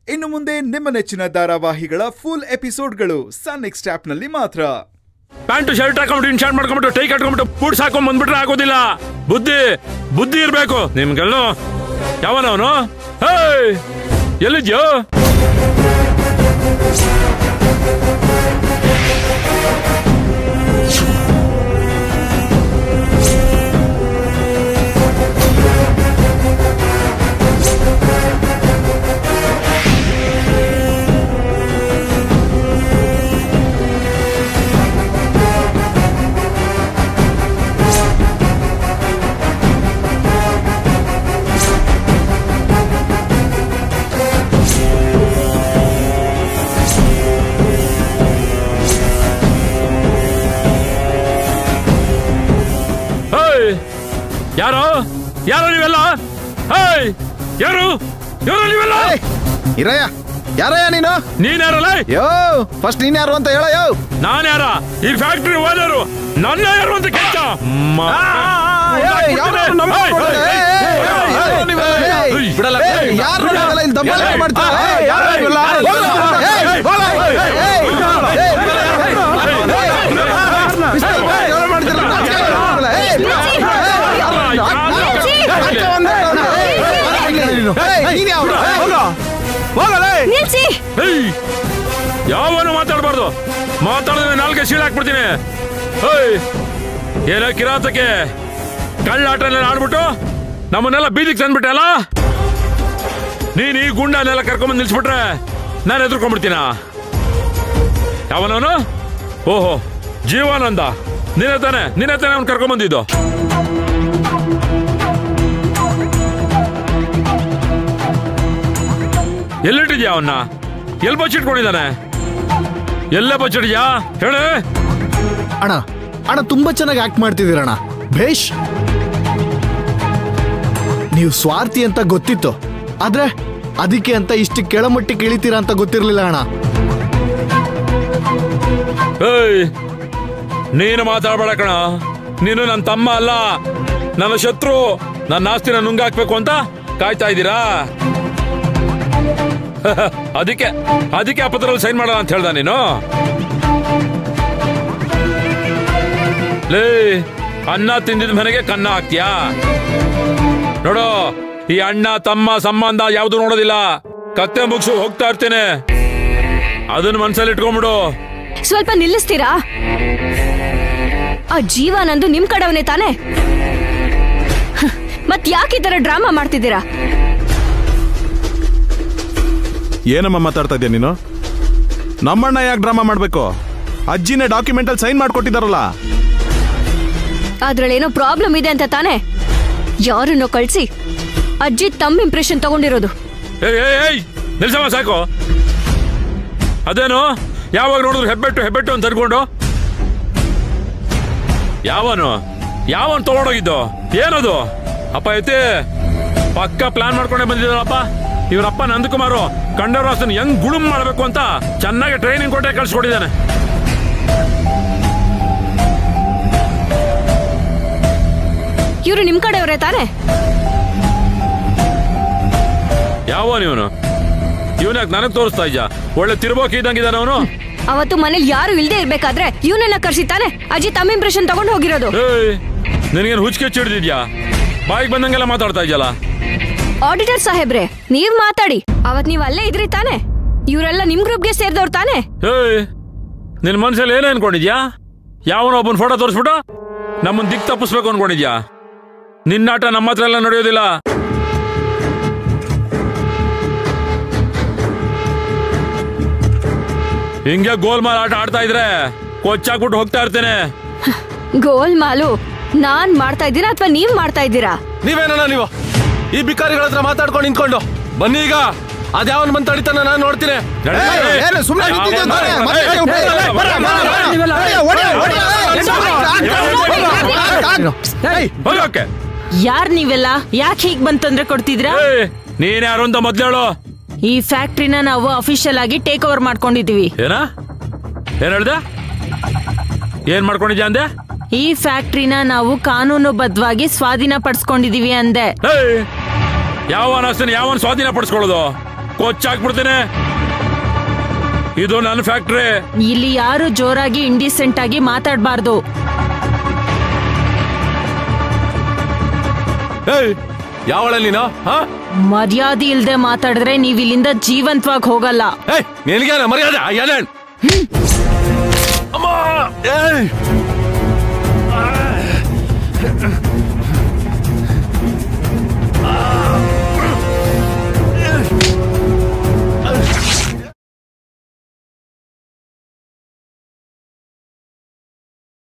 ಇನ್ನು ಮುಂದೆ ನಿಮ್ಮ ನೆಚ್ಚಿನ ಧಾರಾವಾಹಿಗಳ ಫುಲ್ ಎಪಿಸೋಡ್ಗಳು ಸನ್ ನೆಕ್ಸ್ಟ್ ಆಪ್ನಲ್ಲಿ ಮಾತ್ರ ಪ್ಯಾಂಟು ಶರ್ಟ್ ಹಾಕೊಂಡ್ಬಿಟ್ಟು ಇನ್ಶರ್ಟ್ ಮಾಡ್ಕೊಂಡ್ಬಿಟ್ಟು ಟೈ ಕಟ್ಕೊಂಡ್ಬಿಟ್ಟು ಬೂಟ್ಸ್ ಹಾಕೊಂಡ್ ಬಂದ್ಬಿಟ್ರೆ ಆಗೋದಿಲ್ಲ ಬುದ್ಧಿ ಬುದ್ಧಿ ಇರ್ಬೇಕು ನಿಮ್ಗೆಲ್ಲ ಯಾವನವನು ಹೇಯ್ ಎಲ್ಲಿದ್ಯೋ ಹೇಯ್ ಯಾರು ಯಾರು ನೀವೆಲ್ಲ ಹೇಯ್ ಯಾರು ಯಾರು ನೀವೆಲ್ಲ ಇರಯ್ಯ ಯಾರಯ್ಯ ನೀನು ನೀನ್ ಯಾರಲ್ಲ ಯೋ ಫಸ್ಟ್ ನೀನ್ ಯಾರು ಅಂತ ಹೇಳ ಯೋ ನಾನ್ ಯಾರ ಈ ಫ್ಯಾಕ್ಟ್ರಿ ಓನರು ನನ್ನ ಯಾರು ಅಂತ ಕೇಳ್ತ ಬಿಡಲ್ಲ ಯಾರು ಇಲ್ಲಿ ದಬ್ಬಾಳಿಕೆ ಮಾಡ್ತೀರಾ? ಏಯ್, ಯಾರು ಇವೆಲ್ಲ? ಏಯ್, ಹೋಗ್ಲ. ಏಯ್, ಏಯ್, ಏಯ್, ಪಿಸ್ತೂಲ್ ಬಾಯ್, ಯಾರು ಮಾಡ್ತೀರಾ? ಏಯ್, ಏಯ್, ನೀನ್ ಯಾವ್ದು? ಏಯ್, ನಿಲ್ಸಿ ಹೇಯ್ ಯಾವನು ಮಾತಾಡಬಾರ್ದು ಮಾತಾಡಿದ್ರೆ ನಾಲ್ಗೆ ಸೀಳ್ ಹಾಕ್ಬಿಡ್ತೀನಿ ಹೇಯ್ ಏನೋ ಕಿರಾತಕ್ಕೆ ಕಳ್ಳಾಟನೆಲ್ಲ ಆಡ್ಬಿಟ್ಟು ನಮ್ಮನ್ನೆಲ್ಲ ಬೀದಿಗೆ ತಂದ್ಬಿಟ್ಟೆ ಅಲ್ಲ ನೀನ್ ಈ ಗುಂಡನೆಲ್ಲ ಕರ್ಕೊಂಬಂದು ನಿಲ್ಸ್ಬಿಟ್ರೆ ನಾನು ಎದುರ್ಕೊಂಡ್ಬಿಡ್ತೀನ ಯಾವನವನು ಓಹೋ ಜೀವಾನಂದ ನಿನ್ನೆ ತಾನೆ ನಿನ್ನೆ ತಾನೆ ಅವ್ನು ಕರ್ಕೊಂಬಂದಿದ್ದು ಎಲ್ಲಿಟ್ಟಿದ್ಯಾ ಅವನ್ನ ಎಲ್ಲಿ ಬಚ್ಚಿಟ್ಕೊಂಡಿದ್ದಾನೆ ಎಲ್ಲೇ ಬಚ್ಚಿಟ್ಯಾ ಹೇಳು ಅಣ್ಣ ಅಣ್ಣ ತುಂಬಾ ಚೆನ್ನಾಗಿ ಆಕ್ಟ್ ಮಾಡ್ತಿದ್ದೀರಣ್ಣ ಭೇಷ್ ನೀವು ಸ್ವಾರ್ಥಿ ಅಂತ ಗೊತ್ತಿತ್ತು ಆದ್ರೆ ಅದಕ್ಕೆ ಅಂತ ಇಷ್ಟು ಕೆಳಮಟ್ಟಿಗೆ ಇಳಿತೀರಾ ಅಂತ ಗೊತ್ತಿರ್ಲಿಲ್ಲ ಅಣ್ಣ ಏಯ್ ನೀನು ಮಾತಾಡಬೇಡ ಕಣ ನೀನು ನನ್ನ ತಮ್ಮ ಅಲ್ಲ ನನ್ನ ಶತ್ರು ನನ್ನ ಆಸ್ತಿನ ನುಂಗಾಕ್ಬೇಕು ಅಂತ ಕಾಯ್ತಾ ಇದ್ದೀರಾ ಅದಕ್ಕೆ ಅದಕ್ಕೆ ಆ ಪತ್ರದಲ್ಲಿ ಸೈನ್ ಮಾಡೋಣ ಅಂತ ಹೇಳ್ದ ನೀನು ಲೇ ಅನ್ನ ತಿಂದಿದ ಮನೆಗೆ ಕನ್ನ ಹಾಕ್ತೀಯಾ ನೋಡು ಈ ಅಣ್ಣ ತಮ್ಮ ಸಂಬಂಧ ಯಾವುದು ನೋಡೋದಿಲ್ಲ ಕತ್ತೆ ಮುಗಿಸು ಹೋಗ್ತಾ ಇರ್ತೇನೆ ಅದನ್ನ ಮನ್ಸಲ್ಲಿ ಇಟ್ಕೊಂಡ್ಬಿಡು ಸ್ವಲ್ಪ ನಿಲ್ಲಿಸ್ತೀರಾ ಆ ಜೀವಾನಂದು ನಿಮ್ ಕಡವನೇ ತಾನೆ ಹ, ಮತ್ ಯಾಕೆ ಈ ತರ ಡ್ರಾಮಾ ಮಾಡ್ತಿದ್ದೀರಾ ಏನಮ್ಮ ಮಾತಾಡ್ತಾ ಇದೀಯ ನೀನು ನಮ್ಮಣ್ಣ ಯಾಕೆ ಡ್ರಾಮಾ ಮಾಡ್ಬೇಕು ಅಜ್ಜಿನೇ ಡಾಕ್ಯುಮೆಂಟಲ್ಲಿ ಸೈನ್ ಮಾಡ್ಕೊಟ್ಟಿದಾರಲ್ಲ ಅದ್ರಲ್ಲೇನೋ ಪ್ರಾಬ್ಲಮ್ ಇದೆ ಅಂತ ತಾನೆ ಯಾರನ್ನೋ ಕಳ್ಸಿ ಅಜ್ಜಿ ತಮ್ಮ ಇಂಪ್ರೆಷನ್ ತಗೊಂಡಿರೋದು ಏಯ್ ಏಯ್ ಏಯ್ ನಿಲ್ಸಮ್ಮ ಸಾಕು ಅದೇನು ಯಾವಾಗ ನೋಡಿದ್ರು ಹೆಬ್ಬೆಟ್ಟು ಹೆಬ್ಬೆಟ್ಟು ಅಂತ ಅನ್ಕೊಂಡು ಯಾವನು ಯಾವನ್ ತಗೊಂಡೋಗಿದ್ದು ಏನದು ಅಪ್ಪ ಐತಿ ಪಕ್ಕ ಪ್ಲಾನ್ ಮಾಡ್ಕೊಂಡೇ ಬಂದಿದ್ದಾರಪ್ಪ ಇವ್ರಪ್ಪ ನಂದಕುಮಾರು ಕಂಡವರಾಸನ್ ಹೆಂಗ್ ಗುಳುಂ ಮಾಡ್ಬೇಕು ಅಂತ ಚೆನ್ನಾಗಿ ಟ್ರೈನಿಂಗ್ ಕೊಟ್ಟೆ ಕಳ್ಸಿಕೊಟ್ಟಿದ್ದಾನೆ ಇವ್ರು ನಿಮ್ ಕಡೆಯವರೇ ತಾನೆ ಯಾವನ್ ಇವನು ಇವನ್ಯಾಕೆ ನನಗ್ ತೋರಿಸ್ತಾ ಇದ್ಯಾ ಒಳ್ಳೆ ತಿರ್ಬೋಕಿ ಇದ್ದಂಗಿದ್ದಾನೆ ಅವನು ಅವತ್ತು ಮನೇಲಿ ಯಾರು ಇಲ್ದೇ ಇರ್ಬೇಕಾದ್ರೆ ಇವನನ್ನ ಕರ್ಸಿ ತಾನೆ ಅಜ್ಜಿ ತಮ್ಮ ಇಂಪ್ರೆಷನ್ ತಗೊಂಡು ಹೋಗಿರೋದು ಏಯ್ ನಿನಗೇನು ಹುಚ್ಚಿಗೆ ಚಿಡ್ದಿದ್ಯಾ ಬಾಯಿಗೆ ಬಂದಂಗೆಲ್ಲ ಮಾತಾಡ್ತಾ ಇದ್ಯಲ್ಲ ಆಡಿಟರ್ ಸಾಹೇಬ್ರೆ ನೀವ್ ಮಾತಾಡಿ ಅವತ್ ನೀವ್ ಅಲ್ಲೇ ಇದ್ರಿ ತಾನೆ ಇವರೆಲ್ಲ ನಿಮ್ ಗ್ರೂಪ್ಗೆ ಸೇರ್ದವ್ರು ತಾನೆ ಏಯ್ ನಿನ್ ಮನ್ಸಲ್ಲಿ ಏನೇ ಅನ್ಕೊಂಡಿದ್ಯಾ ಯಾವನೋ ಒಬ್ಬನ ಫೋಟೋ ತೋರಿಸ್ಬಿಟ್ಟು ನಮ್ಮನ್ ದಿಕ್ ತಪ್ಪಿಸ್ಬೇಕು ಅನ್ಕೊಂಡಿದ್ಯಾ ನಿನ್ನಾಟ ನಮ್ಮ ಹತ್ರ ಎಲ್ಲ ನಡೆಯೋದಿಲ್ಲ ಹಿಂಗೆ ಗೋಲ್ಮಾಲ್ ಆಟ ಆಡ್ತಾ ಇದ್ರೆ ಕೊಚ್ಚಾಕ್ಬಿಟ್ಟು ಹೋಗ್ತಾ ಇರ್ತೇನೆ ಗೋಲ್ ಮಾಲು ನಾನ್ ಮಾಡ್ತಾ ಇದ್ದೀರಾ ಅಥವಾ ನೀವ್ ಮಾಡ್ತಾ ಇದ್ದೀರಾ ನೀವೇನಣ್ಣ ನೀವು ಈ ಬಿಕಾರಿಗಳ ಹತ್ರ ಮಾತಾಡ್ಕೊಂಡು ನಿಂತ್ಕೊಂಡು ಬನ್ನಿ ಈಗ ಅದ್ಯಾವನ್ ಬಂದ್ ತಡಿತಾನ ನಾನು ನೋಡ್ತೀನಿ ನಡಿ, ಏಯ್, ನಡಿ. ಏನು ಸುಮ್ನೆ ನಿಂತಿದ್ಯಾ ತಾನೇ? ಏಯ್, ಮತ್ತೆ ಏಯ್, ಹೋಗ್ತಾ ಏಯ್, ಇದೆ. ಬರ್ರ, ಬರ್ರ, ಬರ್ರ. ಹೊಡಿಯ, ಹೊಡಿಯ, ಹೊಡಿಯ. ಏಯ್, ಹೋಗಕ್ಕೆ ಯಾರ್ ನೀವೆಲ್ಲ ಯಾಕೆ ಹೀಗ್ ಬಂದ್ ತೊಂದ್ರೆ ಕೊಡ್ತಿದ್ರಾ ಏಯ್, ನೀನ್ ಯಾರು ಅಂತ ಮೊದ್ಲೇಳು ಈ ಫ್ಯಾಕ್ಟ್ರಿನ ನಾವು ಅಫಿಷಿಯಲ್ ಆಗಿ ಟೇಕ್ ಓವರ್ ಮಾಡ್ಕೊಂಡಿದೀವಿ ಏನ ಏನ್ ಹೇಳ್ದೆ ಏನ್ ಮಾಡ್ಕೊಂಡಿದ್ಯಾ ಅಂದೆ ಈ ಫ್ಯಾಕ್ಟ್ರಿನ ನಾವು ಕಾನೂನುಬದ್ಧವಾಗಿ ಸ್ವಾಧೀನ ಪಡಿಸ್ಕೊಂಡಿದೀವಿ ಅಂದೆ ಏಯ್, ಯಾವನ ಆಸ್ತಿನ ಯಾವನ್ ಸ್ವಾಧೀನ ಪಡಿಸ್ಕೊಳ್ಳೋದು ಕೊಚ್ಚಾಕ್ಬಿಡ್ತೀನಿ ಇದು ನನ್ನ ಫ್ಯಾಕ್ಟ್ರಿ ಇಲ್ಲಿ ಯಾರು ಜೋರಾಗಿ ಇಂಡಿಸೆಂಟ್ ಆಗಿ ಮಾತಾಡಬಾರ್ದು ಏಯ್ ಯಾವಳ ನೀನು ಹಾ ಮರ್ಯಾದೆ ಇಲ್ದೆ ಮಾತಾಡಿದ್ರೆ ನೀವ್ ಇಲ್ಲಿಂದ ಜೀವಂತವಾಗಿ ಹೋಗಲ್ಲ ಏಯ್ ನಿನಗೇನ ಮರ್ಯಾದೆ ಆ ಎಲೆಣ್ ಅಮ್ಮ ಏಯ್